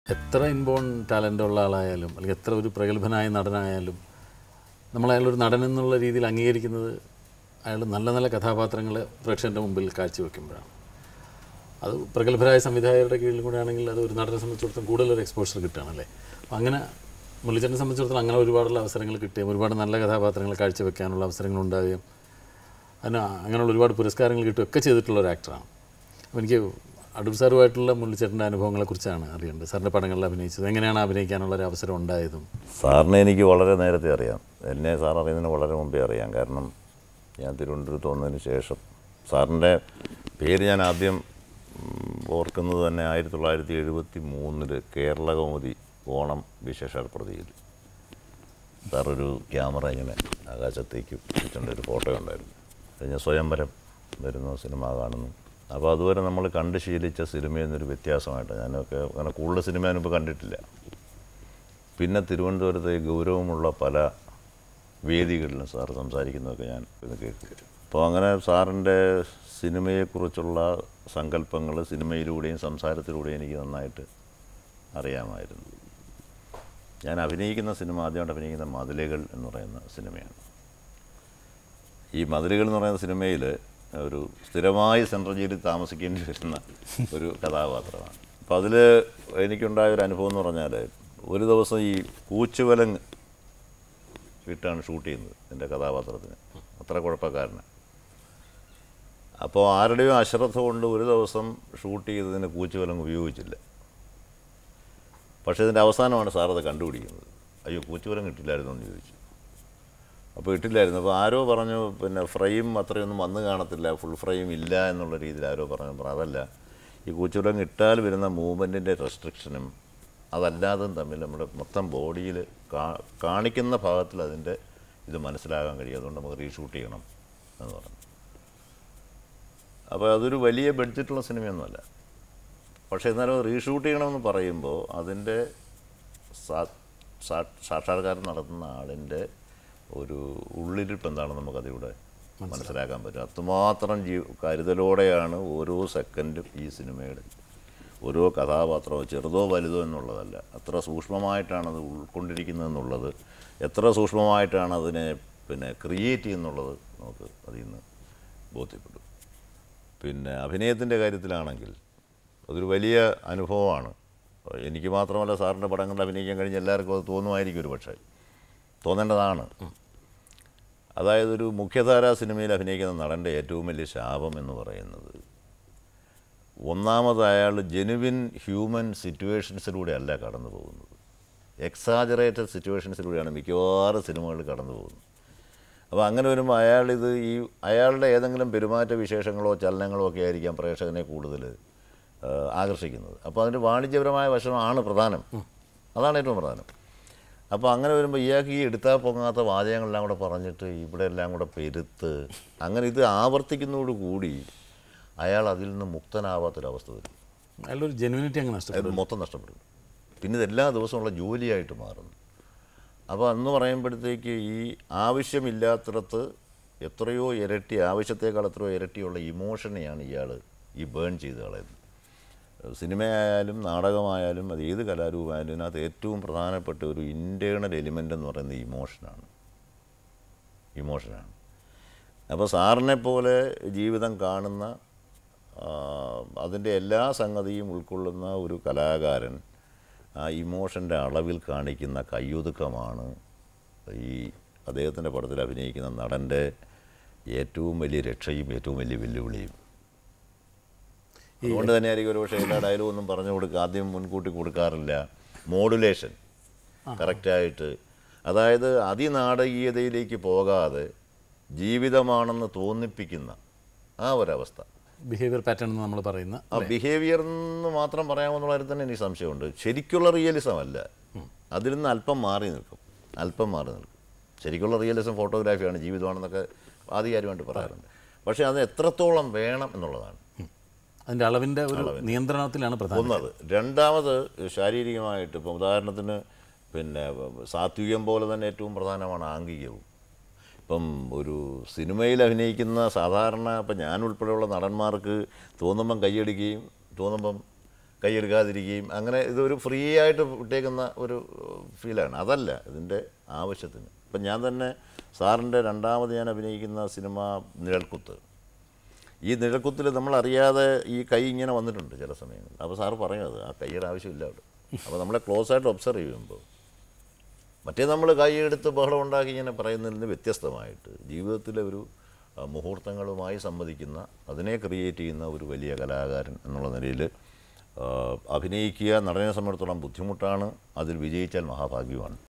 എത്ര inborn talent ഉള്ള ആളായാലും അല്ലെങ്കിൽ എത്ര ഒരു പ്രഗത്ഭനായ നടനായാലും നമ്മൾ അയാളൊരു നടൻ എന്നുള്ള രീതിയിൽ അംഗീകരിക്കുന്നത് അയാൾ നല്ല നല്ല കഥാപാത്രങ്ങൾ പ്രേക്ഷകൻ്റെ മുമ്പിൽ കാഴ്ചവെക്കുമ്പോഴാണ് അത് പ്രഗത്ഭരായ സംവിധായകരുടെ കീഴിൽ കൂടെ ആണെങ്കിൽ അത് ഒരു നടനെ സംബന്ധിച്ചിടത്തോളം കൂടുതലൊരു എക്സ്പോഷർ കിട്ടുകയാണല്ലേ അപ്പം അങ്ങനെ മുരളിച്ചേട്ടനെ സംബന്ധിച്ചിടത്തോളം അങ്ങനെ ഒരുപാടുള്ള അവസരങ്ങൾ കിട്ടുകയും ഒരുപാട് നല്ല കഥാപാത്രങ്ങൾ കാഴ്ചവെക്കാനുള്ള അവസരങ്ങൾ ഉണ്ടാവുകയും അതിന് അങ്ങനെയുള്ള ഒരുപാട് പുരസ്കാരങ്ങൾ കിട്ടുകയും ഒക്കെ ചെയ്തിട്ടുള്ള ഒരു ആക്ടറാണ് അപ്പോൾ എനിക്ക് അടൂർ സാറുമായിട്ടുള്ള മുരളിച്ചേട്ടൻ്റെ അനുഭവങ്ങളെക്കുറിച്ചാണ് അറിയേണ്ടത് സാറിൻ്റെ പടങ്ങളിൽ അഭിനയിച്ചത് എങ്ങനെയാണ് അഭിനയിക്കാനുള്ള ഒരു അവസരം ഉണ്ടായതും സാറിനെ എനിക്ക് വളരെ നേരത്തെ അറിയാം എന്നെ സാർ അറിയുന്നതിന് വളരെ മുമ്പേ അറിയാം കാരണം ഞാൻ തിരുവനന്തപുരത്ത് വന്നതിന് ശേഷം സാറിൻ്റെ പേര് ഞാൻ ആദ്യം ഉം, ഓർക്കുന്നത് തന്നെ ആയിരത്തി തൊള്ളായിരത്തി എഴുപത്തി മൂന്നില് കേരള കൗമുദി ഓണം വിശേഷ പ്രതിയിൽ സാറൊരു ക്യാമറ ഇങ്ങനെ ആകാശത്തേക്ക് വെച്ചിട്ടുണ്ട് ഒരു ഫോട്ടോ ഉണ്ടായിരുന്നു കഴിഞ്ഞ സ്വയംവരം വരുന്ന സിനിമ കാണുന്നു അപ്പോൾ അതുവരെ നമ്മൾ കണ്ട് ശീലിച്ച സിനിമയിൽ നിന്നൊരു വ്യത്യാസമായിട്ട് ഞാനൊക്കെ അങ്ങനെ കൂടുതൽ സിനിമ ഞാനിപ്പോൾ കണ്ടിട്ടില്ല പിന്നെ തിരുവനന്തപുരത്തെ ഗൗരവമുള്ള പല വേദികളിലും സാർ സംസാരിക്കുന്നതൊക്കെ ഞാൻ ഇത് കേൾക്കും അപ്പോൾ അങ്ങനെ സാറിൻ്റെ സിനിമയെക്കുറിച്ചുള്ള സങ്കല്പങ്ങൾ സിനിമയിലൂടെയും സംസാരത്തിലൂടെയും എനിക്ക് നന്നായിട്ട് അറിയാമായിരുന്നു ഞാൻ അഭിനയിക്കുന്ന സിനിമ ആദ്യമായിട്ട് അഭിനയിക്കുന്ന മതിലുകൾ എന്ന് പറയുന്ന സിനിമയാണ് ഈ മതിലുകൾ എന്ന് പറയുന്ന സിനിമയിൽ ഒരു സ്ഥിരമായി സെൻട്രൽ ജയിലിൽ താമസിക്കേണ്ടി വരുന്ന ഒരു കഥാപാത്രമാണ് അപ്പോൾ അതിൽ എനിക്കുണ്ടായ ഒരു അനുഭവം എന്ന് പറഞ്ഞാൽ ഒരു ദിവസം ഈ കൂച്ചുവലങ് ഇട്ടാണ് ഷൂട്ട് ചെയ്യുന്നത് എൻ്റെ കഥാപാത്രത്തിന് അത്ര കുഴപ്പക്കാരന് അപ്പോൾ ആരുടെയും അശ്രദ്ധ കൊണ്ട് ഒരു ദിവസം ഷൂട്ട് ചെയ്തതിന് കൂച്ചുവലങ് ഉപയോഗിച്ചില്ല പക്ഷേ ഇതിൻ്റെ അവസാനമാണ് സാർ അത് കണ്ടുപിടിക്കുന്നത് അയ്യോ കൂച്ചുവലം കിട്ടില്ലായിരുന്നു എന്ന് ചോദിച്ചു അപ്പോൾ ഇട്ടില്ലായിരുന്നു അപ്പോൾ ആരോ പറഞ്ഞു പിന്നെ ഫ്രെയിം അത്രയൊന്നും വന്ന് കാണത്തില്ല ഫുൾ ഫ്രെയിം ഇല്ല എന്നുള്ള രീതിയിൽ ആരോ പറഞ്ഞു അപ്പോൾ അതല്ല ഈ കൂച്ചുവലം ഇട്ടാൽ വരുന്ന മൂവ്മെൻറ്റിൻ്റെ റെസ്ട്രിക്ഷനും അതല്ലാതും തമ്മിൽ നമ്മുടെ മൊത്തം ബോഡിയിൽ കാണിക്കുന്ന ഭാഗത്തിൽ അതിൻ്റെ ഇത് മനസ്സിലാകാൻ കഴിയും അതുകൊണ്ട് നമുക്ക് റീഷൂട്ട് ചെയ്യണം എന്ന് പറഞ്ഞു അപ്പോൾ അതൊരു വലിയ ബഡ്ജറ്റുള്ള സിനിമയൊന്നുമല്ല പക്ഷേ എന്നാലും റീഷൂട്ട് ചെയ്യണമെന്ന് പറയുമ്പോൾ അതിൻ്റെ സാ- സാ- സാക്ഷാത്കാരം നടത്തുന്ന ആളിൻ്റെ ഒരു ഉള്ളിരിപ്പ് എന്താണെന്ന് നമുക്കതിലൂടെ മനസ്സിലാക്കാൻ പറ്റും അത്രമാത്രം ജീ കരുതലോടെയാണ് ഓരോ സെക്കൻഡും ഈ സിനിമയുടെ ഓരോ കഥാപാത്രവും ചെറുതോ വലുതോ എന്നുള്ളതല്ല അത്ര സൂക്ഷ്മമായിട്ടാണ് അത് ഉൾക്കൊണ്ടിരിക്കുന്നത് എന്നുള്ളത് എത്ര സൂക്ഷ്മമായിട്ടാണ് അതിനെ പിന്നെ ക്രിയേറ്റ് ചെയ്യുന്നുള്ളത് നമുക്ക് അതിൽ നിന്ന് ബോധ്യപ്പെടും പിന്നെ അഭിനയത്തിൻ്റെ കാര്യത്തിലാണെങ്കിൽ അതൊരു വലിയ അനുഭവമാണ് എനിക്ക് മാത്രമല്ല സാറിൻ്റെ പടങ്ങളിൽ അഭിനയിക്കാൻ കഴിഞ്ഞ എല്ലാവർക്കും അത് തോന്നുമായിരിക്കും ഒരു പക്ഷേ തോന്നേണ്ടതാണ് അതായത് ഒരു മുഖ്യധാരാ സിനിമയിൽ അഭിനയിക്കുന്ന നടൻ്റെ ഏറ്റവും വലിയ ശാപം എന്ന് പറയുന്നത് ഒന്നാമത് അയാൾ ജെനുവിൻ ഹ്യൂമൻ സിറ്റുവേഷൻസിലൂടെ അല്ല കടന്നു പോകുന്നത് എക്സാജറേറ്റഡ് സിറ്റുവേഷൻസിലൂടെയാണ് മിക്കവാറും സിനിമകൾ കടന്നു പോകുന്നത് അപ്പോൾ അങ്ങനെ വരുമ്പോൾ അയാളിത് ഈ അയാളുടെ ഏതെങ്കിലും പെരുമാറ്റ വിശേഷങ്ങളോ ചലനങ്ങളോ ഒക്കെ ആയിരിക്കാം പ്രേക്ഷകനെ കൂടുതൽ ആ, ആകർഷിക്കുന്നത് അപ്പോൾ അതിൻ്റെ വാണിജ്യപരമായ വശമാണ് പ്രധാനം അതാണ് ഏറ്റവും പ്രധാനം അപ്പോൾ അങ്ങനെ വരുമ്പോൾ ഇയാൾക്ക് ഈ എടുത്താൽ പൊങ്ങാത്ത വാചകങ്ങളെല്ലാം കൂടെ പറഞ്ഞിട്ട് ഇവിടെ എല്ലാം കൂടെ പെരുത്ത് അങ്ങനെ ഇത് ആവർത്തിക്കുന്നതോടുകൂടി അയാൾ അതിൽ നിന്ന് മുക്തനാവാത്തൊരവസ്ഥ വരും അയാളുടെ ഒരു ജെനുവിനിറ്റി അങ്ങ് നഷ്ടപ്പെടും അത് മൊത്തം നഷ്ടപ്പെടും പിന്നെ ഇത് എല്ലാ ദിവസമുള്ള ജോലിയായിട്ട് മാറുന്നു അപ്പോൾ അന്ന് പറയുമ്പോഴത്തേക്ക് ഈ ആവശ്യമില്ലാത്തിടത്ത് എത്രയോ ഇരട്ടി ആവശ്യത്തേക്കാൾ എത്രയോ ഇരട്ടിയുള്ള ഇമോഷനെയാണ് ഇയാൾ ഈ ബേൺ ചെയ്ത് കളയുന്നത് സിനിമയായാലും നാടകമായാലും അത് ഏത് കലാരൂപമായാലും ഇതിനകത്ത് ഏറ്റവും പ്രധാനപ്പെട്ട ഒരു ഇൻറ്റേണൽ എലിമെൻ്റ് എന്ന് പറയുന്നത് ഇമോഷനാണ് ഇമോഷനാണ് അപ്പോൾ സാറിനെ പോലെ ജീവിതം കാണുന്ന അതിൻ്റെ എല്ലാ സംഗതിയും ഉൾക്കൊള്ളുന്ന ഒരു കലാകാരൻ ആ ഇമോഷൻ്റെ അളവിൽ കാണിക്കുന്ന കയ്യൊതുക്കമാണ് ഈ അദ്ദേഹത്തിൻ്റെ പടത്തിൽ അഭിനയിക്കുന്ന നടൻ്റെ ഏറ്റവും വലിയ രക്ഷയും ഏറ്റവും വലിയ വെല്ലുവിളിയും അതുകൊണ്ട് തന്നെയായിരിക്കും ഒരു പക്ഷേ എല്ലാ ഡയലോഗും ഒന്നും പറഞ്ഞു കൊടുക്കുക ആദ്യം മുൻകൂട്ടി കൊടുക്കാറില്ല മോഡുലേഷൻ കറക്റ്റായിട്ട് അതായത് അതിനാടകീയതയിലേക്ക് പോകാതെ ജീവിതമാണെന്ന് തോന്നിപ്പിക്കുന്ന ആ ഒരവസ്ഥ ബിഹേവിയർ പാറ്റേൺ എന്ന് നമ്മൾ പറയുന്ന ആ ബിഹേവിയർ എന്ന് മാത്രം പറയാമെന്നുള്ള കാര്യത്തിൽ തന്നെ എനിക്ക് സംശയമുണ്ട് ശരിക്കുള്ള റിയലിസം അല്ല അതിൽ നിന്ന് അല്പം മാറി നിൽക്കും അല്പം മാറി നിൽക്കും ശരിക്കുള്ള റിയലിസം ഫോട്ടോഗ്രാഫിയാണ് ജീവിതമാണെന്നൊക്കെ ആധികാരികമായിട്ട് പറയാറുണ്ട് പക്ഷേ അത് എത്രത്തോളം വേണം എന്നുള്ളതാണ് അതിൻ്റെ അളവിൻ്റെ ഒരു നിയന്ത്രണത്തിലാണ് പ്രധാനം ഒന്നത് രണ്ടാമത് ശാരീരികമായിട്ട് ഇപ്പം ഉദാഹരണത്തിന് പിന്നെ സാത്വികം പോലെ തന്നെ ഏറ്റവും പ്രധാനമാണ് ആംഗികവും ഇപ്പം ഒരു സിനിമയിൽ അഭിനയിക്കുന്ന സാധാരണ ഇപ്പം ഞാൻ ഉൾപ്പെടെയുള്ള നടന്മാർക്ക് തോന്നുമ്പം കൈയടിക്കുകയും തോന്നുമ്പം കൈയെടുക്കാതിരിക്കുകയും അങ്ങനെ ഇതൊരു ഫ്രീ ആയിട്ട് വിട്ടേക്കുന്ന ഒരു ഫീലാണ് അതല്ല ഇതിൻ്റെ ആവശ്യത്തിന് ഇപ്പം ഞാൻ തന്നെ സാറിൻ്റെ രണ്ടാമത് ഞാൻ അഭിനയിക്കുന്ന സിനിമ നിഴൽക്കുത്ത് ഈ നിഴൽക്കുത്തിൽ നമ്മളറിയാതെ ഈ കൈ ഇങ്ങനെ വന്നിട്ടുണ്ട് ചില സമയങ്ങളിൽ അപ്പോൾ സാറ് പറയും അത് ആ കൈയുടെ ആവശ്യമില്ല അവിടെ അപ്പോൾ നമ്മളെ ക്ലോസ് ആയിട്ട് ഒബ്സർവ് ചെയ്യുമ്പോൾ മറ്റേ നമ്മൾ കൈയെടുത്ത് ബഹളം ഉണ്ടാക്കി ഇങ്ങനെ പറയുന്നതിൽ നിന്ന് വ്യത്യസ്തമായിട്ട് ജീവിതത്തിലെ ഒരു ആ, മുഹൂർത്തങ്ങളുമായി സംവദിക്കുന്ന അതിനെ ക്രിയേറ്റ് ചെയ്യുന്ന ഒരു വലിയ കലാകാരൻ എന്നുള്ള നിലയിൽ ആ, അഭിനയിക്കുക നടനെ സംബന്ധിച്ചിടത്തോളം ബുദ്ധിമുട്ടാണ് അതിൽ വിജയിച്ചാൽ മഹാഭാഗ്യമാണ്